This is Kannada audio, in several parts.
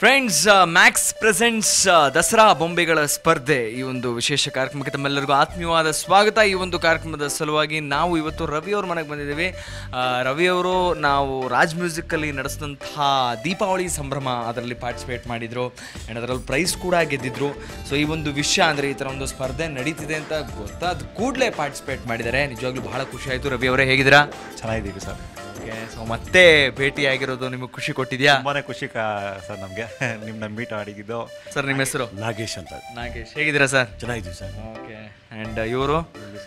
ಫ್ರೆಂಡ್ಸ್ ಮ್ಯಾಕ್ಸ್ ಪ್ರೆಸೆಂಟ್ಸ್ ದಸರಾ ಬೊಂಬೆಗಳ ಸ್ಪರ್ಧೆ ಈ ಒಂದು ವಿಶೇಷ ಕಾರ್ಯಕ್ರಮಕ್ಕೆ ತಮ್ಮೆಲ್ಲರಿಗೂ ಆತ್ಮೀಯವಾದ ಸ್ವಾಗತ ಈ ಒಂದು ಕಾರ್ಯಕ್ರಮದ ಸಲುವಾಗಿ ನಾವು ಇವತ್ತು ರವಿ ಅವ್ರ ಮನೆಗೆ ಬಂದಿದ್ದೀವಿ ಆ, ರವಿ ಅವರು ನಾವು ರಾಜ್ ಮ್ಯೂಸಿಕಲ್ಲಿ ನಡೆಸಿದಂತಹ ದೀಪಾವಳಿ ಸಂಭ್ರಮ ಅದರಲ್ಲಿ ಪಾರ್ಟಿಸಿಪೇಟ್ ಮಾಡಿದರು ಆ್ಯಂಡ್ ಅದರಲ್ಲಿ ಪ್ರೈಸ್ ಕೂಡ ಗೆದ್ದಿದ್ರು ಸೊ ಈ ಒಂದು ವಿಷಯ ಅಂದರೆ ಈ ಥರ ಒಂದು ಸ್ಪರ್ಧೆ ನಡೀತಿದೆ ಅಂತ ಗೊತ್ತಾದ ಕೂಡಲೇ ಪಾರ್ಟಿಸಿಪೇಟ್ ಮಾಡಿದ್ದಾರೆ ನಿಜವಾಗ್ಲೂ ಬಹಳ ಖುಷಿ ಆಯಿತು ರವಿ ಅವರೇ ಹೇಗಿದ್ದೀರಾ ಚೆನ್ನಾಗಿದ್ದೀವಿ ಸರ್ ಓಕೆ ಸೊ ಮತ್ತೆ ಭೇಟಿಯಾಗಿರೋದು ನಿಮಗೆ ಖುಷಿ ಕೊಟ್ಟಿದ್ಯಾ ತುಂಬಾನೇ ಖುಷಿ ಕಾ ಸರ್ ನಮಗೆ ನಿಮ್ಮನ್ನ ಮೀಟ್ ಮಾಡಿದ್ದು ಸರ್ ನಿಮ್ಮ ಹೆಸರು ನಾಗೇಶ್ ಅಂತ ನಾಗೇಶ್ ಹೇಗಿದ್ದೀರಾ ಸರ್ ಚೆನ್ನಾಗಿದ್ದೀವಿ ಸರ್ ಓಕೆ ಆ್ಯಂಡ್ ಇವರು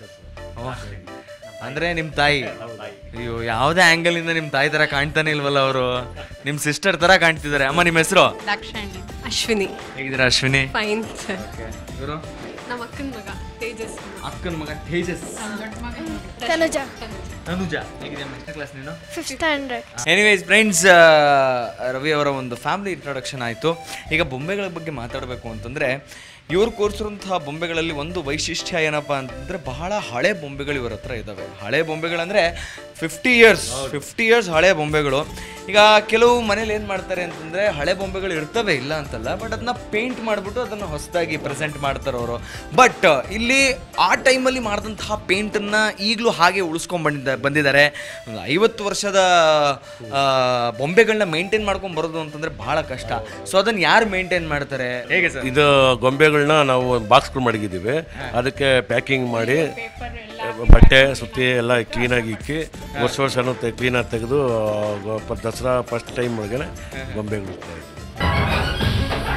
ಅಂದರೆ ನಿಮ್ಮ ತಾಯಿ ಅಯ್ಯೋ ಯಾವುದೇ ಆ್ಯಂಗಲಿಂದ ನಿಮ್ಮ ತಾಯಿ ಥರ ಕಾಣ್ತಾನೆ ಇಲ್ವಲ್ಲ ಅವರು ನಿಮ್ಮ ಸಿಸ್ಟರ್ ಥರ ಕಾಣ್ತಿದ್ದಾರೆ ಅಮ್ಮ ನಿಮ್ಮ ಹೆಸರು ದಾಕ್ಷಾಯಣಿ ಅಶ್ವಿನಿ ಹೇಗಿದ್ದೀರಾ ಅಶ್ವಿನಿ ಫೈನ್ ಸರ್ ಇವರು ನಮ್ಮ ಅಕ್ಕನ ಮಗ ತೇಜಸ್ ಅಕ್ಕನ ಮಗ ತೇಜಸ್ ತನುಜ ತನುಜ ಹೇಗಿದೆ ಎಷ್ಟನೇ ಕ್ಲಾಸ್ ನೀನು fifth standard anyways friends Ravi ಅವರ ಒಂದು ಫ್ಯಾಮಿಲಿ ಇಂಟ್ರೊಡಕ್ಷನ್ ಆಯಿತು ಈಗ ಬೊಂಬೆಗಳ ಬಗ್ಗೆ ಮಾತಾಡಬೇಕು ಅಂತಂದರೆ ಇವ್ರು ಕೂರಿಸಿರುವಂತಹ ಬೊಂಬೆಗಳಲ್ಲಿ ಒಂದು ವೈಶಿಷ್ಟ್ಯ ಏನಪ್ಪ ಅಂತಂದರೆ ಬಹಳ ಹಳೆ ಬೊಂಬೆಗಳು ಇವ್ರ ಹತ್ರ ಇದ್ದಾವೆ ಹಳೆ ಬೊಂಬೆಗಳಂದರೆ ಫಿಫ್ಟಿ ಇಯರ್ಸ್ ಫಿಫ್ಟಿ ಇಯರ್ಸ್ ಹಳೆ ಬೊಂಬೆಗಳು ಈಗ ಕೆಲವು ಮನೇಲಿ ಏನು ಮಾಡ್ತಾರೆ ಅಂತಂದರೆ ಹಳೆ ಬೊಂಬೆಗಳು ಇರ್ತವೆ ಇಲ್ಲ ಅಂತಲ್ಲ ಬಟ್ ಅದನ್ನ ಪೇಂಟ್ ಮಾಡಿಬಿಟ್ಟು ಅದನ್ನು ಹೊಸದಾಗಿ ಪ್ರೆಸೆಂಟ್ ಮಾಡ್ತಾರೆ ಅವರು ಬಟ್ ಇಲ್ಲಿ ಆ ಟೈಮಲ್ಲಿ ಮಾಡಿದಂತಹ ಪೇಂಟನ್ನು ಈಗಲೂ ಹಾಗೆ ಉಳಿಸ್ಕೊಂಡು ಬಂದಿದ್ದ ಬಂದಿದ್ದಾರೆ ಒಂದು ಐವತ್ತು ವರ್ಷದ ಆ, ಬೊಂಬೆಗಳನ್ನ ಮೇಂಟೈನ್ ಮಾಡ್ಕೊಂಡು ಬರೋದು ಅಂತಂದ್ರೆ ಬಹಳ ಕಷ್ಟ ಸೊ ಅದನ್ನ ಯಾರು ಮೇಂಟೈನ್ ಮಾಡ್ತಾರೆ ಹೇಗೆ ಸರ್ ಇದು ಗೊಂಬೆಗಳನ್ನ ನಾವು ಬಾಕ್ಸ್ಗಳು ಮಡಗಿದ್ದೀವಿ ಅದಕ್ಕೆ ಪ್ಯಾಕಿಂಗ್ ಮಾಡಿ ಬಟ್ಟೆ ಸುತ್ತಿ ಎಲ್ಲ ಕ್ಲೀನಾಗಿ ಇಕ್ಕಿ ವರ್ಷ ವರ್ಷನೂ ಕ್ಲೀನಾಗಿ ತೆಗೆದು ಗೊ- ದಸರಾ ಫಸ್ಟ್ ಟೈಮ್ ಒಳಗಡೆ ಗೊಂಬೆಗಳು ಇಡ್ತಾ ಇದ್ವಿ.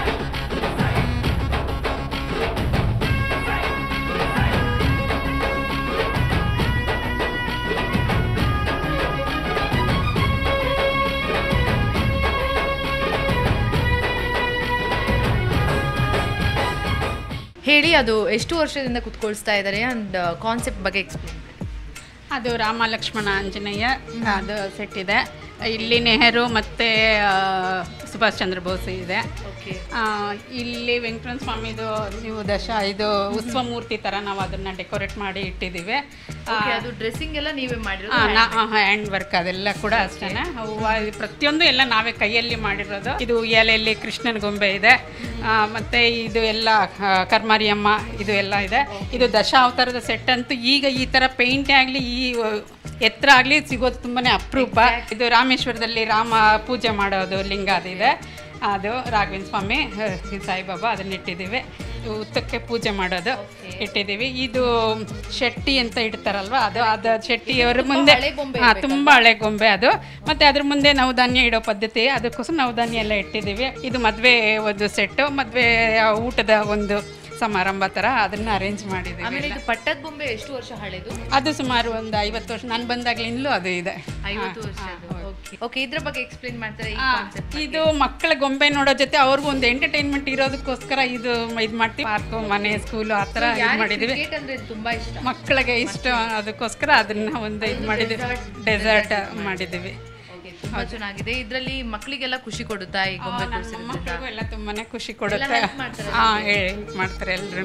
ಹೇಳಿ ಅದು ಎಷ್ಟು ವರ್ಷದಿಂದ ಕುತ್ಕೊಳ್ಸ್ತಾ ಇದ್ದಾರೆ ಅಂಡ್ ಕಾನ್ಸೆಪ್ಟ್ ಬಗ್ಗೆ ಎಕ್ಸ್ಪ್ಲೇನ್ ಅದು ರಾಮ ಲಕ್ಷ್ಮಣ ಆಂಜನೇಯ ಅದು ಸೆಟ್ ಇದೆ ಇಲ್ಲಿ ನೆಹರು ಮತ್ತು ಸುಭಾಷ್ ಚಂದ್ರ ಬೋಸ್ ಇದೆ ಓಕೆ ಆ, ಇಲ್ಲಿ ವೆಂಕಟರಮಣ ಸ್ವಾಮಿದು ನೀವು ದಶ ಇದು ಉತ್ಸವ ಮೂರ್ತಿ ಥರ ನಾವು ಅದನ್ನು ಡೆಕೋರೇಟ್ ಮಾಡಿ ಇಟ್ಟಿದ್ದೀವಿ ಆ, ಓಕೆ ಅದು ಡ್ರೆಸ್ಸಿಂಗ್ ಎಲ್ಲ ನೀವೇ ಆ, ಮಾಡಿರೋದು ನಾ ಹ್ಯಾಂಡ್ ವರ್ಕ್ ಅದೆಲ್ಲ ಕೂಡ ಅಷ್ಟೇ ಹೂವು ಇದು ಪ್ರತಿಯೊಂದು ಎಲ್ಲ ನಾವೇ ಕೈಯಲ್ಲಿ ಮಾಡಿರೋದು ಇದು ಎಲೆಯಲ್ಲಿ ಕೃಷ್ಣನ ಗೊಂಬೆ ಇದೆ ಆ, ಮತ್ತೆ ಇದು ಎಲ್ಲ ಆ, ಕರ್ಮಾರಿಯಮ್ಮ ಇದು ಎಲ್ಲ ಇದೆ ಇದು ದಶಾವತಾರದ ಸೆಟ್ ಅಂತೂ ಈಗ ಈ ಥರ ಪೇಂಟ್ ಆಗಲಿ ಈ ಆ, ಎತ್ತರ ಆಗಲಿ ಸಿಗೋದು ತುಂಬಾ ಅಪರೂಪ ಇದು ರಾಮೇಶ್ವರದಲ್ಲಿ ರಾಮ ಪೂಜೆ ಮಾಡೋದು ಲಿಂಗ ಅದಿದೆ ಅದು ರಾಘವೇಂದ್ರ ಸ್ವಾಮಿ ಆ, ಈ ಸಾಯಿಬಾಬಾ ಅದನ್ನ ಇಟ್ಟಿದ್ದೀವಿ ಉತ್ತಕ್ಕೆ ಪೂಜೆ ಮಾಡೋದು ಇಟ್ಟಿದ್ದೀವಿ ಇದು ಶೆಟ್ಟಿ ಅಂತ ಇಡ್ತಾರಲ್ವಾ ಅದು ಅದು ಶೆಟ್ಟಿಯವರ ಮುಂದೆ ಹಳೆ ಬೊಂಬೆ ಹಾ, ತುಂಬಾ ಹಳೆ ಗೊಂಬೆ ಅದು ಮತ್ತೆ ಅದ್ರ ಮುಂದೆ ನಾವು ಧಾನ್ಯ ಇಡೋ ಪದ್ಧತಿ ಅದಕ್ಕೋಸ್ಕರ ನಾವು ಧಾನ್ಯ ಎಲ್ಲ ಇಟ್ಟಿದ್ದೀವಿ ಇದು ಮದುವೆ ಒಂದು ಸೆಟ್ಟು ಮದುವೆ ಊಟದ ಒಂದು ಸಮಾರಂಭ ಥರ ಅದನ್ನ ಅರೇಂಜ್ ಮಾಡಿದ್ದೀವಿ ಆಮೇಲೆ ಇದು ಪಟ್ಟದ ಬೊಂಬೆ ಎಷ್ಟು ವರ್ಷ ಹಳೆದು ಅದು ಸುಮಾರು ಒಂದು ಐವತ್ತು ವರ್ಷ ನಾನು ಬಂದಾಗ್ಲಿಂದಲೂ ಅದು ಇದೆ ಐವತ್ತು ವರ್ಷ ಓಕೆ ಇದ್ರ ಬಗ್ಗೆ ಎಕ್ಸ್ಪ್ಲೇನ್ ಮಾಡ್ತಾರೆ ಈ ಆ, ಕಾನ್ಸೆಪ್ಟ್ ಇದು ಮಕ್ಕಳ ಗೊಂಬೆ ನೋಡೋ ಜೊತೆ ಅವ್ರಿಗೂ ಒಂದು ಎಂಟರ್ಟೈನ್ಮೆಂಟ್ ಇರೋದಕ್ಕೋಸ್ಕರ ಇದು ಇದು ಮಾಡ್ತೀವಿ ಪಾರ್ಕು ಮನೆ ಸ್ಕೂಲು ಆ ಥರ ಇದು ಮಾಡಿದ್ದೀವಿ ಕ್ರಿಕೆಟ್ ಅಂದ್ರೆ ತುಂಬಾ ಇಷ್ಟ ಮಕ್ಕಳಿಗೆ ಇಷ್ಟ ಅದಕ್ಕೋಸ್ಕರ ಅದನ್ನ ಒಂದು ಇದು ಮಾಡಿದ್ದೀವಿ ಡೆಸರ್ಟ್ ಮಾಡಿದ್ದೀವಿ Okay, ತುಂಬಾ ಚೆನ್ನಾಗಿದೆ ಇದ್ರಲ್ಲಿ ಮಕ್ಕಳಿಗೆಲ್ಲ ಖುಷಿ ಕೊಡುತ್ತಾ ಈ ಗೊಂಬೆ ನಮ್ಮ ಕೂರ್ಸಿರೋದ್ರಿಂದ? ಮಕ್ಕಳಿಗೂ ಎಲ್ಲ ತುಂಬಾನೇ ಖುಷಿ ಕೊಡುತ್ತೆ help ಮಾಡ್ತಾರಾ ಹಾ ಹೆಲ್ಪ್ ಮಾಡ್ತಾರೆ ಎಲ್ರು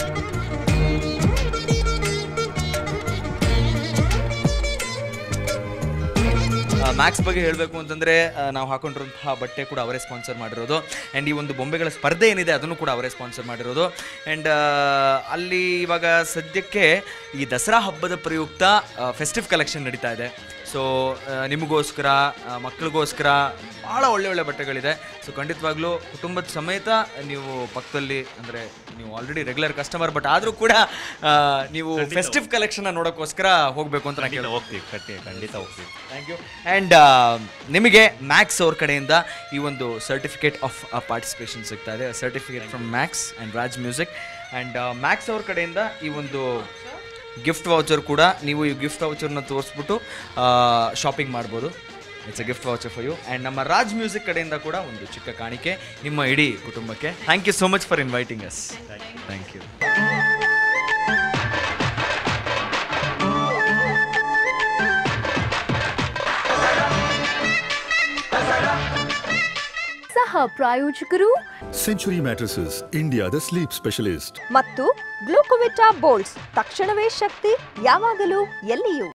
ಮ್ಯಾಕ್ಸ್ ಬಗ್ಗೆ ಹೇಳಬೇಕು ಅಂತಂದರೆ ನಾವು ಹಾಕೊಂಡಿರುವಂತಹ ಬಟ್ಟೆ ಕೂಡ ಅವರೇ ಸ್ಪಾನ್ಸರ್ ಮಾಡಿರೋದು ಆ್ಯಂಡ್ ಈ ಒಂದು ಬೊಂಬೆಗಳ ಸ್ಪರ್ಧೆ ಏನಿದೆ ಅದನ್ನು ಕೂಡ ಅವರೇ ಸ್ಪಾನ್ಸರ್ ಮಾಡಿರೋದು ಆ್ಯಂಡ್ ಅಲ್ಲಿ ಇವಾಗ ಸದ್ಯಕ್ಕೆ ಈ ದಸರಾ ಹಬ್ಬದ ಪ್ರಯುಕ್ತ ಫೆಸ್ಟಿವ್ ಕಲೆಕ್ಷನ್ ನಡೀತಾ ಇದೆ ಸೊ ನಿಮಗೋಸ್ಕರ ಆ, ಮಕ್ಕಳಿಗೋಸ್ಕರ ಭಾಳ ಒಳ್ಳೆ ಒಳ್ಳೆ ಬಟ್ಟೆಗಳಿದೆ ಸೊ ಖಂಡಿತವಾಗ್ಲೂ ಕುಟುಂಬದ ಸಮೇತ ನೀವು ಪಕ್ಕದಲ್ಲಿ ಅಂದರೆ ನೀವು ಆಲ್ರೆಡಿ ರೆಗ್ಯುಲರ್ ಕಸ್ಟಮರ್ ಬಟ್ ಆದರೂ ಕೂಡ ಆ, ನೀವು ಫೆಸ್ಟಿವ್ ಕಲೆಕ್ಷನ್ನ ನೋಡೋಕ್ಕೋಸ್ಕರ ಹೋಗಬೇಕು ಅಂತ ನಾನು ಖಂಡಿತ ಹೋಗ್ತೀವಿ ಖಂಡಿತ ಖಂಡಿತ ಹೋಗ್ತೀವಿ ಥ್ಯಾಂಕ್ ಯು ಆ್ಯಂಡ್ ನಿಮಗೆ ಮ್ಯಾಕ್ಸ್ ಅವ್ರ ಕಡೆಯಿಂದ ಈ ಒಂದು ಸರ್ಟಿಫಿಕೇಟ್ ಆಫ್ ಪಾರ್ಟಿಸಿಪೇಷನ್ ಸಿಗ್ತಾ ಇದೆ certificate from Max and Raj Music and Max ಅವ್ರ ಕಡೆಯಿಂದ ಈ ಒಂದು ಗಿಫ್ಟ್ ವೌಚರ್ ಕೂಡ ನೀವು ಈ ಗಿಫ್ಟ್ ವೌಚರ್ನ ತೋರಿಸ್ಬಿಟ್ಟು ಶಾಪಿಂಗ್ ಮಾಡ್ಬೋದು it's a gift voucher for you and ನಮ್ಮ ರಾಜ್ ಮ್ಯೂಸಿಕ್ ಕಡೆಯಿಂದ ಕೂಡ ಒಂದು ಚಿಕ್ಕ ಕಾಣಿಕೆ ನಿಮ್ಮ ಇಡೀ ಕುಟುಂಬಕ್ಕೆ thank you so much for inviting us thank you ಸಹ ಪ್ರಾಯೋಜಕರು ಸೆಂಚುರಿ ಮ್ಯಾಟ್ರಸಸ್ ಇಂಡಿಯಾದ ಸ್ಲೀಪ್ ಸ್ಪೆಷಲಿಸ್ಟ್ ಮತ್ತು ಗ್ಲೂಕೋವಿಟಾ ಬೋಲ್ಟ್ಸ್ ತಕ್ಷಣವೇ ಶಕ್ತಿ ಯಾವಾಗಲೂ ಎಲ್ಲಿಯೂ